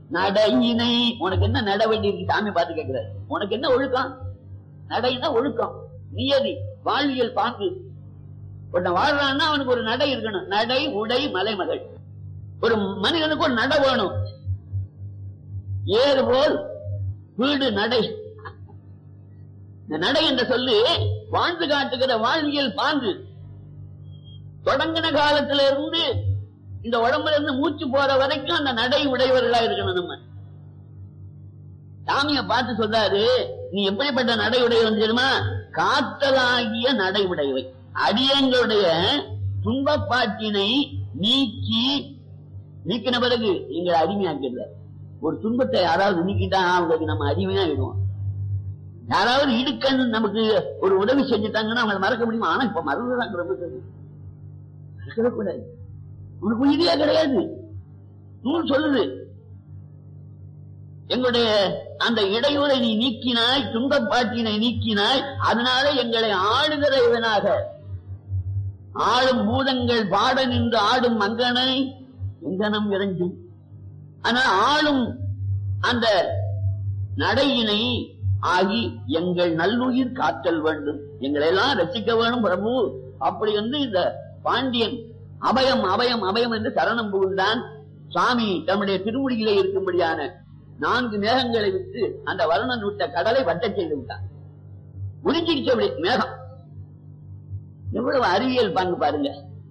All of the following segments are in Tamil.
நடையினை உனக்கு என்ன நட வேண்டி இருக்கு சாமி பார்த்து கேட்கிறாரு உனக்கு என்ன ஒழுக்கம் நடைனா ஒழுக்கம் நியதி வாழ்வியல் பாங்கு ஒருத்தன் வாழ்றான்னா அவனுக்கு ஒரு நடை இருக்கணும் நடை உடை மலைமகள் ஒரு மனிதனுக்கு ஒரு நடை வேணும் ஏறு போல் வீடு நடை இந்த நடை என்ற சொல்லு வாழ்ந்து காட்டுகிற வாழ்வியல் பாங்கு தொடங்கின காலத்துல இருந்து இந்த உடம்புல இருந்து மூச்சு போற வரைக்கும் அந்த நடை உடையவர்களா இருக்கணும் நம்ம சாமிய பார்த்து சொல்றாரு நீ எப்படிப்பட்ட நடை உடையவன் தெரியுமா காத்தலாகிய நடை உடையவை அடியங்களுடைய துன்பப்பாட்டினை நீக்கி நீக்கின பிறகு எங்களை அடிமையாக்கிடுறார் ஒரு துன்பத்தை யாராவது நீக்கிட்டா அவங்களுக்கு நம்ம அடிமையாயிடுவோம் யாராவது இடுக்கன்னு நமக்கு ஒரு உதவி செஞ்சுட்டாங்கன்னா அவங்களை மறக்க முடியுமா ஆனா இப்ப மறந்துதான் ரொம்ப தெரியும் மறக்கவே கூடாது உனக்கு உயிரியா கிடையாது நூல் சொல்லுது எங்களுடைய அந்த இடையூரை நீ நீக்கினாய் துன்பப்பாட்டினை நீக்கினாய் அதனால எங்களை ஆளுகிற இவனாக ஆளும் பூதங்கள் பாட நின்று ஆடும் மங்கனை எங்கனம் இறஞ்சும் ஆனா ஆளும் அந்த நடையினை ஆகி எங்கள் நல்லுயிர் காத்தல் வேண்டும் எங்களை எல்லாம் ரசிக்க வேணும் பிரபு அப்படி வந்து இந்த பாண்டியன் அபயம் அபயம் அபயம் என்று சரணம் புகுந்தான் சுவாமி தம்முடைய திருமுடியிலே இருக்கும்படியான நான்கு மேகங்களை விட்டு அந்த வருணன் விட்ட கடலை வட்டச் செய்து விட்டான் உறிஞ்சிடுச்சு அப்படி மேகம் எவ்வளவு அறிவியல் பங்கு பாருங்க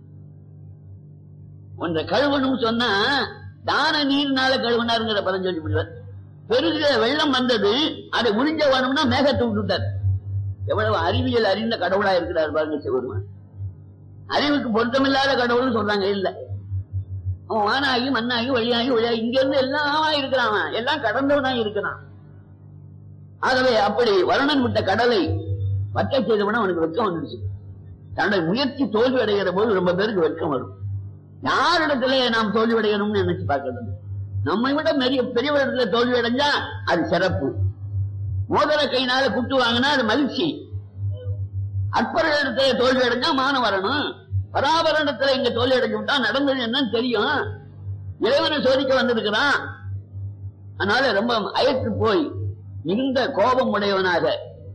ஒன்றை கழுவணும் சொன்னா தான நீர்னால கழுவினாருங்கிற பதம் சொல்லி விடுவார் பெருகிற வெள்ளம் வந்தது அதை உறிஞ்ச வேணும்னா மேகத்தை விட்டுட்டார் எவ்வளவு அறிவியல் அறிந்த கடவுளா இருக்கிறார் பாருங்க சிவருமான் அறிவுக்கு பொருத்தமில்லாத கடவுள்னு சொல்றாங்க இல்ல அவன் வானாகி மண்ணாகி வழியாகி வழியாகி இங்க இருந்து எல்லாம் இருக்கிறான் அவன். எல்லாம் கடந்தவனா இருக்கிறான் ஆகவே அப்படி வருணன் விட்ட கடலை வற்ற செய்தவன அவனுக்கு வெட்கம் வந்துருச்சு தன்னுடைய முயற்சி தோல்வி அடைகிற போது ரொம்ப பேருக்கு வெட்கம் வரும் யாரிடத்துல நாம் தோல்வி அடையணும்னு நினைச்சு பார்க்கறது நம்மை விட பெரிய பெரியவரிடத்துல தோல்வி அடைஞ்சா அது சிறப்பு மோதிர கையினால குட்டு வாங்கினா அது மகிழ்ச்சி அற்பர்களிடத்துல தோல்வி அடைஞ்சா மானம் வரணும் பராபரணத்துல இங்க தோல்வி அடைஞ்சு விட்டா நடந்தது என்னன்னு தெரியும் இறைவனை சோதிக்க வந்திருக்கிறான் அதனால ரொம்ப அயற்று போய் மிகுந்த கோபம் உடையவனாக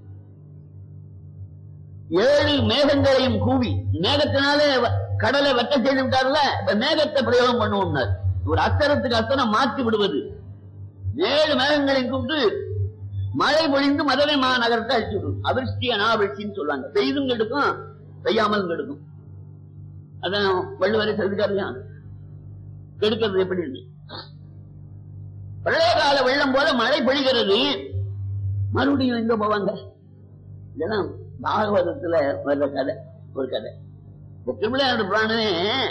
ஏழு மேகங்களையும் கூவி மேகத்தினாலே வ- கடலை வெட்ட செய்து விட்டார்ல இப்ப மேகத்தை பிரயோகம் பண்ணுவோம்னார் ஒரு அஸ்தரத்துக்கு அஸ்தரம் மாற்றி விடுவது ஏழு மேகங்களையும் கூப்பிட்டு மழை பொழிந்து மதுரை மாநகரத்தை அழிச்சு விடும் அவிர்ஷ்டி அனாவிர்ஷ்டின்னு சொல்லுவாங்க பெய்தும் கெடுக்கும் பெய்யாமல் கெடுக்கும் அதான் வள்ளுவரை சொல்லிட்டாருயா கெடுக்கிறது எப்படின்னு பழைய கால வெள்ளம் போல மழை பொழிகிறது மறுபடியும் எங்க போவாங்க இதெல்லாம் பாகவதத்துல வர்ற கதை ஒரு கதை இந்த திருவிளையாடு புராணமே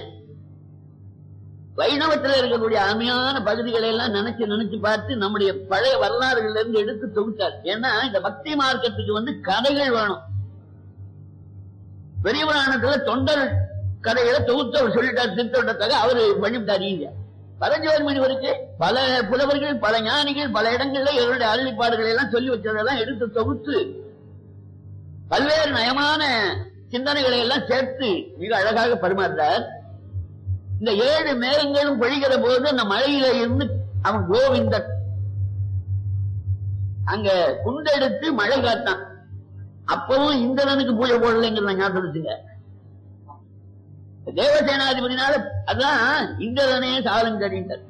வைணவத்துல இருக்கக்கூடிய அருமையான பகுதிகளை எல்லாம் நினைச்சு நினைச்சு பார்த்து நம்முடைய பழைய வரலாறுகள்ல இருந்து எடுத்து தொகுத்தார் ஏன்னா இந்த பக்தி மார்க்கத்துக்கு வந்து கதைகள் வேணும் பெரிய புராணத்துல தொண்டர் கதைகளை தொகுத்து அவர் சொல்லிட்டார் திருத்தொண்டத்தாக அவரு பண்ணிவிட்டார் ஈஸியா பரஞ்சோதி முனிவருக்கு பல புலவர்கள் பல ஞானிகள் பல இடங்கள்ல இவருடைய அருளிப்பாடுகளை எல்லாம் சொல்லி வச்சதெல்லாம் எடுத்து தொகுத்து பல்வேறு நயமான சிந்தனைகளை எல்லாம் சேர்த்து மிக அழகாக பரிமாறுறார் இந்த ஏழு மேகங்களும் பொழிகிற போது அந்த மழையில இருந்து அவன் கோவிந்தன் அங்க குண்டெடுத்து மழை காட்டான் அப்பவும் இந்திரனுக்கு பூஜை போடலைங்கிறத ஞாபகம் வச்சுங்க தேவசேனாதிபதினால அதான் இந்திரனே சாலங்கடிந்தார்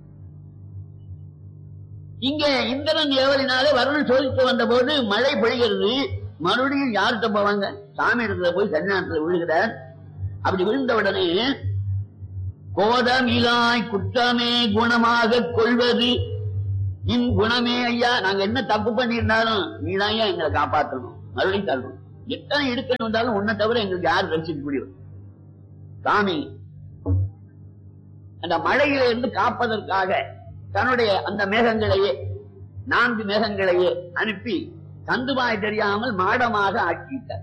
இங்க இந்திரன் ஏவலினாலே வருணன் சோதித்து வந்த போது மழை பொழிகிறது மறுபடியும் யார்கிட்ட போவாங்க சாமி இடத்துல போய் சன்னியாசத்துல விழுகிறார் அப்படி விழுந்த உடனே கோதமிலாய் குற்றமே குணமாக கொள்வது இன் குணமே ஐயா நாங்க என்ன தப்பு பண்ணியிருந்தாலும் நீதான் ஐயா எங்களை காப்பாற்றணும் மறுபடியும் தரணும் எத்தனை இடுக்கணும் வந்தாலும் உன்னை தவிர எங்களுக்கு யார் ரசிக்க முடியும் சாமி அந்த மழையில இருந்து காப்பதற்காக தன்னுடைய அந்த மேகங்களையே நான்கு மேகங்களையே அனுப்பி தந்துவாய் தெரியாமல் மாடமாக ஆக்கிட்டார்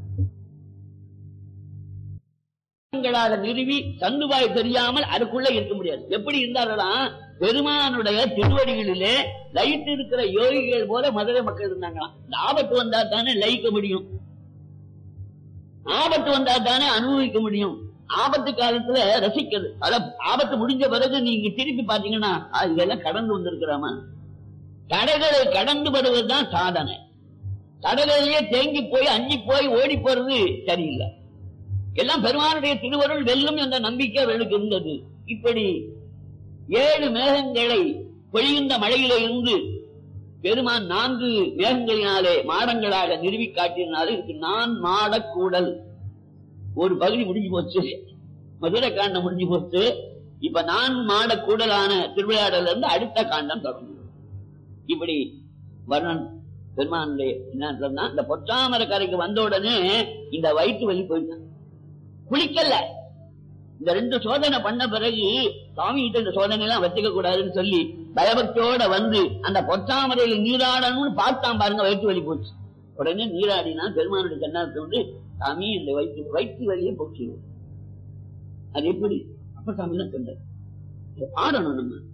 மேகங்களாக நிறுவி தந்துவாய் தெரியாமல் அதுக்குள்ள இருக்க முடியாது எப்படி இருந்தாலும் பெருமானுடைய திருவடிகளிலே லைட் இருக்கிற யோகிகள் போல மதுரை மக்கள் இருந்தாங்களாம் இந்த ஆபத்து வந்தா தானே லயிக்க முடியும் ஆபத்து வந்தா தானே அனுபவிக்க முடியும் ஆபத்து காலத்துல ரசிக்கிறது அத ஆபத்து முடிஞ்ச பிறகு நீங்க திருப்பி பாத்தீங்கன்னா "ஆ, இதெல்லாம் கடந்து வந்திருக்கிறாமா தடைகளை கடந்து வருவதுதான் சாதனை தடைகளிலேயே தேங்கி போய் அஞ்சி போய் ஓடி போறது சரியில்லை எல்லாம் பெருமானுடைய திருவருள் வெல்லும் என்ற நம்பிக்கை அவர்களுக்கு இருந்தது இப்படி ஏழு மேகங்களை பொழிகின்ற மழையிலே இருந்து பெருமான் நான்கு மேகங்களினாலே மாடங்களாக நிறுவி காட்டினாலே இதுக்கு நான் மாடக்கூடல் ஒரு பகுதி முடிஞ்சு போச்சு மதுரை காண்டம் முடிஞ்சு போச்சு இப்ப நான் மாடக்கூடலான திருவிளையாடல இருந்து அடுத்த காண்டம் தொடங்கும் இப்படி வர்ணன் பெருமானுடைய என்ன சொன்னா இந்த பொற்றாமரை கரைக்கு வந்த உடனே இந்த வயிற்று வலி போயிட்டான் குளிக்கல இந்த ரெண்டு சோதனை பண்ண பிறகு சாமி கிட்ட இந்த சோதனை எல்லாம் வச்சுக்க கூடாதுன்னு சொல்லி பயபக்தியோட வந்து அந்த பொற்றாமரையில நீராடணும்னு பார்த்தான் பாருங்க வயிற்று வலி போச்சு உடனே நீராடினா பெருமானுடைய கண்ணாத்தை வந்து சாமி இந்த வயிற்று வயிற்று வலியை போச்சு அது எப்படி அப்ப சாமி தான் சொன்னார் இதை பாடணும் நம்ம